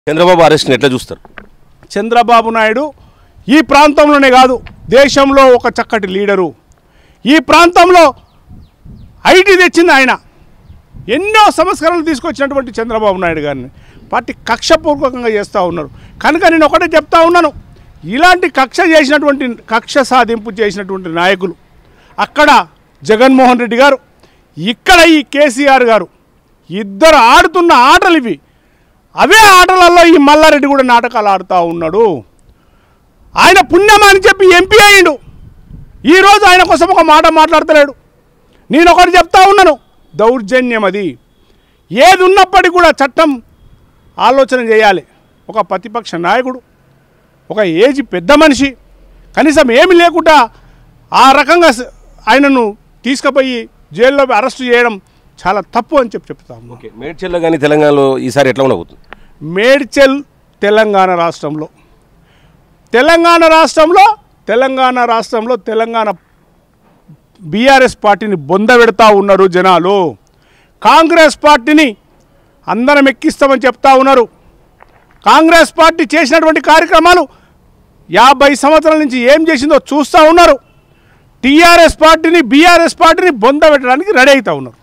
చంద్రబాబు అరెస్ట్ని ఎట్లా చూస్తారు చంద్రబాబు నాయుడు ఈ ప్రాంతంలోనే కాదు దేశంలో ఒక చక్కటి లీడరు ఈ ప్రాంతంలో ఐటీ తెచ్చింది ఆయన ఎన్నో సంస్కరణలు తీసుకొచ్చినటువంటి చంద్రబాబు నాయుడు గారిని పార్టీ కక్షపూర్వకంగా చేస్తూ ఉన్నారు కనుక నేను ఒకటే చెప్తా ఉన్నాను ఇలాంటి కక్ష చేసినటువంటి కక్ష సాధింపు చేసినటువంటి నాయకులు అక్కడ జగన్మోహన్ రెడ్డి గారు ఇక్కడ ఈ కేసీఆర్ గారు ఇద్దరు ఆడుతున్న ఆటలు ఇవి అవే ఆటలలో ఈ మల్లారెడ్డి కూడా నాటకాలు ఆడుతూ ఉన్నాడు ఆయన పుణ్యమా అని చెప్పి ఎంపీ అయ్యిండు ఈరోజు ఆయన కోసం ఒక మాట మాట్లాడతలేడు నేను ఒకటి చెప్తా ఉన్నాను దౌర్జన్యం అది ఏది ఉన్నప్పటికీ కూడా చట్టం ఆలోచన చేయాలి ఒక ప్రతిపక్ష నాయకుడు ఒక ఏజ్ పెద్ద మనిషి కనీసం ఏమి లేకుండా ఆ రకంగా స- ఆయనను తీసుకుపోయి జైల్లో అరెస్టు చేయడం చాలా తప్పు అని చెప్పి చెప్తాము ఓకే మేడ్చల్లో కానీ తెలంగాణలో ఈసారి ఎట్లా ఉండబోతుంది మేడ్చల్ తెలంగాణ రాష్ట్రంలో తెలంగాణ రాష్ట్రంలో తెలంగాణ రాష్ట్రంలో తెలంగాణ బీఆర్ఎస్ పార్టీని బొందబెడతా ఉన్నారు జనాలు కాంగ్రెస్ పార్టీని అందరం ఎక్కిస్తామని చెప్తా ఉన్నారు కాంగ్రెస్ పార్టీ చేసినటువంటి కార్యక్రమాలు యాభై సంవత్సరాల నుంచి ఏం చేసిందో చూస్తూ ఉన్నారు టీఆర్ఎస్ పార్టీని బీఆర్ఎస్ పార్టీని బొందబెట్టడానికి రెడీ అవుతా ఉన్నారు